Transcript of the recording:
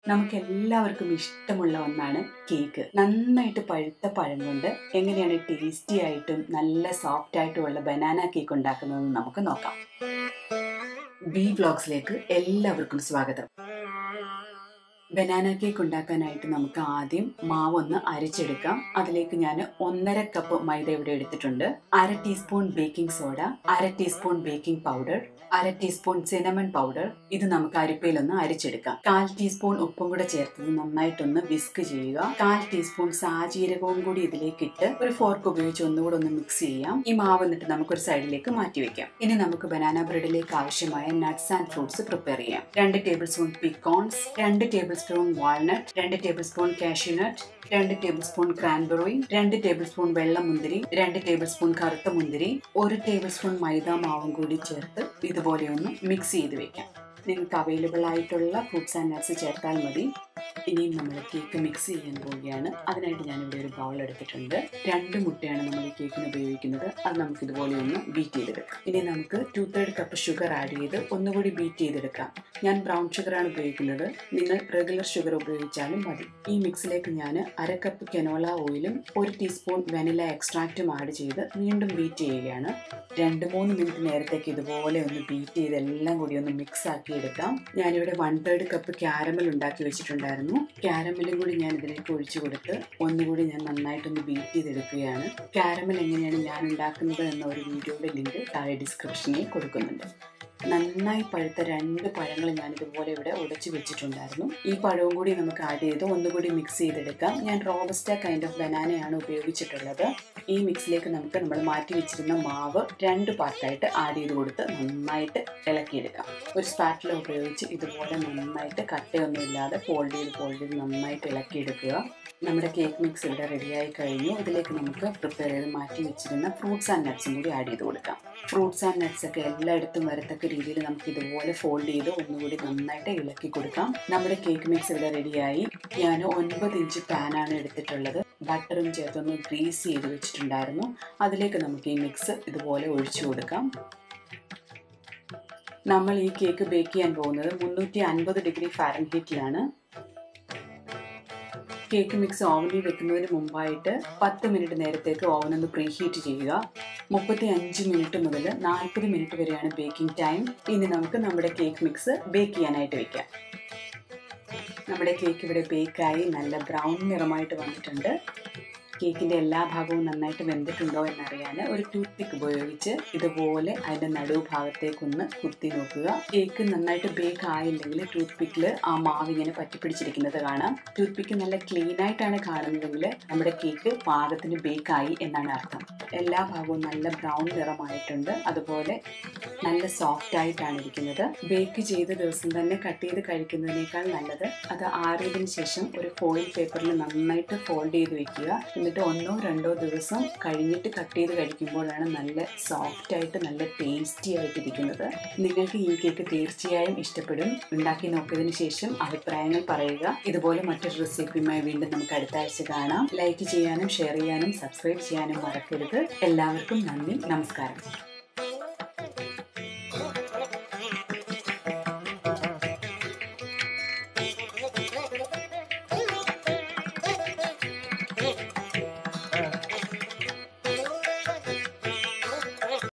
നമുക്ക് എല്ലാവർക്കും ഇഷ്ടമുള്ള ഒന്നാണ് കേക്ക് നന്നായിട്ട് പഴുത്ത പഴം കൊണ്ട് എങ്ങനെയാണ് ടേസ്റ്റി ആയിട്ടും നല്ല സോഫ്റ്റ് ആയിട്ടുമുള്ള ബനാന കേക്ക് ഉണ്ടാക്കുന്നതെന്ന് നമുക്ക് നോക്കാം ബി വ്ലോഗ്സിലേക്ക് എല്ലാവർക്കും സ്വാഗതം ബനാന കേക്ക് ഉണ്ടാക്കാനായിട്ട് നമുക്ക് ആദ്യം മാവ് ഒന്ന് അരച്ചെടുക്കാം അതിലേക്ക് ഞാൻ ഒന്നര കപ്പ് മൈദ ഇവിടെ എടുത്തിട്ടുണ്ട് അര ടീസ്പൂൺ ബേക്കിംഗ് സോഡ അര ടീസ്പൂൺ ബേക്കിംഗ് പൗഡർ അര ടീസ്പൂൺ സിനമൺ പൗഡർ ഇത് നമുക്ക് അരിപ്പയിലൊന്ന് അരിച്ചെടുക്കാം കാൽ ടീസ്പൂൺ ഉപ്പും കൂടെ ചേർത്തത് നന്നായിട്ടൊന്ന് വിസ്ക് ചെയ്യുക കാൽ ടീസ്പൂൺ സാജീരകവും കൂടി ഇതിലേക്ക് ഇട്ട് ഒരു ഫോർക്ക് ഉപയോഗിച്ച് ഒന്നുകൂടെ ഒന്ന് മിക്സ് ചെയ്യാം ഈ മാവ് എന്നിട്ട് നമുക്കൊരു സൈഡിലേക്ക് മാറ്റി വെക്കാം ഇനി നമുക്ക് ബനാന ബ്രെഡിലേക്ക് ആവശ്യമായ നട്ട്സ് ആൻഡ് ഫ്രൂട്ട്സ് പ്രിപ്പയർ ചെയ്യാം രണ്ട് ടേബിൾ സ്പൂൺ പിക്കോൺസ് രണ്ട് ടേബിൾ സ്പൂൺ വാൾനട്ട് രണ്ട് ടേബിൾ സ്പൂൺ കാഷ്യൂനട്ട് രണ്ട് ടേബിൾ സ്പൂൺ ക്രാൻബെറി രണ്ട് ടേബിൾ സ്പൂൺ വെള്ള മുന്തിരി രണ്ട് ടേബിൾ സ്പൂൺ കറുത്ത മുന്തിരി ഒരു ടേബിൾ സ്പൂൺ മൈദ മാവും കൂടി ചേർത്ത് ഇതുപോലെ ഒന്ന് മിക്സ് ചെയ്ത് വെക്കാം നിങ്ങൾക്ക് അവൈലബിൾ ആയിട്ടുള്ള ഫ്രൂട്ട്സ് ആൻഡ് നട്ട്സ് ചേർത്താൽ മതി ഇനിയും നമ്മൾ കേക്ക് മിക്സ് ചെയ്യാൻ പോവുകയാണ് അതിനായിട്ട് ഞാനിവിടെ ഒരു ബൗൾ എടുത്തിട്ടുണ്ട് രണ്ട് മുട്ടയാണ് നമ്മൾ ഈ കേക്കിന് ഉപയോഗിക്കുന്നത് അത് നമുക്ക് ഇതുപോലെ ഒന്ന് ബീറ്റ് ചെയ്തെടുക്കാം ഇനി നമുക്ക് two third cup sugar add ചെയ്ത് ഒന്നുകൂടി ബീറ്റ് ചെയ്തെടുക്കാം ഞാൻ ബ്രൗൺ ഷുഗറാണ് ഉപയോഗിക്കുന്നത് നിങ്ങൾ റെഗുലർ ഷുഗർ ഉപയോഗിച്ചാലും മതി ഈ മിക്സിലേക്ക് ഞാൻ അര കപ്പ് കെനോല ഓയിലും ഒരു ടീസ്പൂൺ വെനില എക്സ്ട്രാക്റ്റും ആഡ് ചെയ്ത് വീണ്ടും ബീറ്റ് ചെയ്യുകയാണ് രണ്ട് മൂന്ന് മിനിറ്റ് നേരത്തേക്ക് ഇതുപോലെ ഒന്ന് ബീറ്റ് ചെയ്ത് എല്ലാം കൂടി ഒന്ന് മിക്സ് ആക്കി എടുക്കാം ഞാനിവിടെ വൺ തേർഡ് കപ്പ് ക്യാരമൽ ഉണ്ടാക്കി വെച്ചിട്ടുണ്ടായിരുന്നു ക്യാരമലും കൂടി ഞാൻ ഇതിലേക്ക് ഒഴിച്ചു കൊടുത്ത് ഒന്നുകൂടി ഞാൻ നന്നായിട്ടൊന്ന് ബീറ്റ് ചെയ്തെടുക്കുകയാണ് ക്യാരമൽ എങ്ങനെയാണ് ഞാൻ ഉണ്ടാക്കുന്നത് എന്ന ഒരു വീഡിയോയുടെ ലിങ്ക് താഴെ ഡിസ്ക്രിപ്ഷനിൽ കൊടുക്കുന്നുണ്ട് നന്നായി പഴുത്ത രണ്ട് പഴങ്ങൾ ഞാൻ ഇതുപോലെ ഇവിടെ ഉടച്ചു വെച്ചിട്ടുണ്ടായിരുന്നു ഈ പഴവും കൂടി നമുക്ക് ആഡ് ചെയ്ത് ഒന്നുകൂടി മിക്സ് ചെയ്തെടുക്കാം ഞാൻ റോബസ്റ്റ കൈൻഡ് ഓഫ് ബനാനയാണ് ഉപയോഗിച്ചിട്ടുള്ളത് ഈ മിക്സിലേക്ക് നമുക്ക് നമ്മൾ മാറ്റി വെച്ചിരുന്ന മാവ് രണ്ട് പാർട്ടായിട്ട് ആഡ് ചെയ്ത് കൊടുത്ത് നന്നായിട്ട് ഇളക്കിയെടുക്കാം ഒരു സ്പാറ്റില ഉപയോഗിച്ച് ഇതുപോലെ നന്നായിട്ട് കട്ടയൊന്നും ഇല്ലാതെ ഫോൾഡ് ചെയ്ത് ഫോൾഡ് ചെയ്ത് നന്നായിട്ട് ഇളക്കിയെടുക്കുക നമ്മുടെ കേക്ക് മിക്സ് ഇവിടെ റെഡിയായി കഴിഞ്ഞു ഇതിലേക്ക് നമുക്ക് പ്രിപ്പയർ ചെയ്ത് മാറ്റി വെച്ചിരുന്ന ഫ്രൂട്ട്സ് ആൻഡ് നട്ട്സും കൂടി ആഡ് ചെയ്ത് കൊടുക്കാം ഫ്രൂട്ട്സ് ആൻഡ് നട്ട്സ് ഒക്കെ എല്ലായിടത്തും വരത്തക്ക രീതിയിൽ നമുക്ക് ഇതുപോലെ ഫോൾഡ് ചെയ്ത് ഒന്നുകൂടി നന്നായിട്ട് ഇളക്കി കൊടുക്കാം നമ്മുടെ കേക്ക് മിക്സ് ഇവിടെ റെഡിയായി ഞാൻ ഒൻപത് ഇഞ്ച് പാനാണ് എടുത്തിട്ടുള്ളത് ബട്ടറും ചേർത്തൊന്ന് ഗ്രീസ് ചെയ്ത് വെച്ചിട്ടുണ്ടായിരുന്നു അതിലേക്ക് നമുക്ക് ഈ മിക്സ് ഇതുപോലെ ഒഴിച്ചു കൊടുക്കാം നമ്മൾ ഈ കേക്ക് ബേക്ക് ചെയ്യാൻ പോകുന്നത് മുന്നൂറ്റി അൻപത് ഡിഗ്രി ഫാരൻഹീറ്റിലാണ് കേക്ക് മിക്സ് ഓവനിൽ വെക്കുന്നതിന് മുമ്പായിട്ട് പത്ത് മിനിറ്റ് നേരത്തേക്ക് ഓവൻ ഒന്ന് പ്രീ ഹീറ്റ് ചെയ്യുക മുപ്പത്തി അഞ്ച് മിനിറ്റ് മുതൽ നാൽപ്പത് മിനിറ്റ് വരെയാണ് ബേക്കിംഗ് ടൈം ഇനി നമുക്ക് നമ്മുടെ കേക്ക് മിക്സ് ബേക്ക് ചെയ്യാനായിട്ട് വെക്കാം നമ്മുടെ കേക്ക് ഇവിടെ ബേക്കായി നല്ല ബ്രൗൺ നിറമായിട്ട് വന്നിട്ടുണ്ട് കേക്കിൻ്റെ എല്ലാ ഭാഗവും നന്നായിട്ട് വെന്തിട്ടുണ്ടോ എന്നറിയാൻ ഒരു ടൂത്ത് പിക്ക് ഉപയോഗിച്ച് ഇതുപോലെ അതിൻ്റെ നടുവ് ഭാഗത്തേക്കൊന്ന് കുത്തി നോക്കുക കേക്ക് നന്നായിട്ട് ബേക്ക് ആയില്ലെങ്കിൽ ടൂത്ത് പിക്കിൽ ആ മാവ് ഇങ്ങനെ പറ്റിപ്പിടിച്ചിരിക്കുന്നത് കാണാം ടൂത്ത് പിക്ക് നല്ല ക്ലീൻ ആയിട്ടാണ് കാണുന്നതെങ്കിൽ നമ്മുടെ കേക്ക് പാകത്തിന് ബേക്ക് ആയി എന്നാണ് അർത്ഥം എല്ലാ ഭാഗവും നല്ല ബ്രൗൺ നിറമായിട്ടുണ്ട് അതുപോലെ നല്ല സോഫ്റ്റ് ആയിട്ടാണ് ഇരിക്കുന്നത് ബേക്ക് ചെയ്ത ദിവസം തന്നെ കട്ട് ചെയ്ത് കഴിക്കുന്നതിനേക്കാൾ നല്ലത് അത് ആറിയതിനു ശേഷം ഒരു ഫോയിൽ പേപ്പറിൽ നന്നായിട്ട് ഫോൾഡ് ചെയ്ത് വെക്കുക എന്നിട്ട് ഒന്നോ രണ്ടോ ദിവസം കഴിഞ്ഞിട്ട് കട്ട് ചെയ്ത് കഴിക്കുമ്പോഴാണ് നല്ല സോഫ്റ്റ് ആയിട്ട് നല്ല ടേസ്റ്റി ആയിട്ട് ഇരിക്കുന്നത് നിങ്ങൾക്ക് ഈ കേക്ക് തീർച്ചയായും ഇഷ്ടപ്പെടും ഉണ്ടാക്കി നോക്കിയതിന് ശേഷം അഭിപ്രായങ്ങൾ പറയുക ഇതുപോലെ മറ്റൊരു റെസിപ്പിയുമായി വീണ്ടും നമുക്ക് അടുത്ത ആഴ്ച കാണാം ലൈക്ക് ചെയ്യാനും ഷെയർ ചെയ്യാനും സബ്സ്ക്രൈബ് ചെയ്യാനും മറക്കരുത് എല്ലാവർക്കും നന്ദി നമസ്കാരം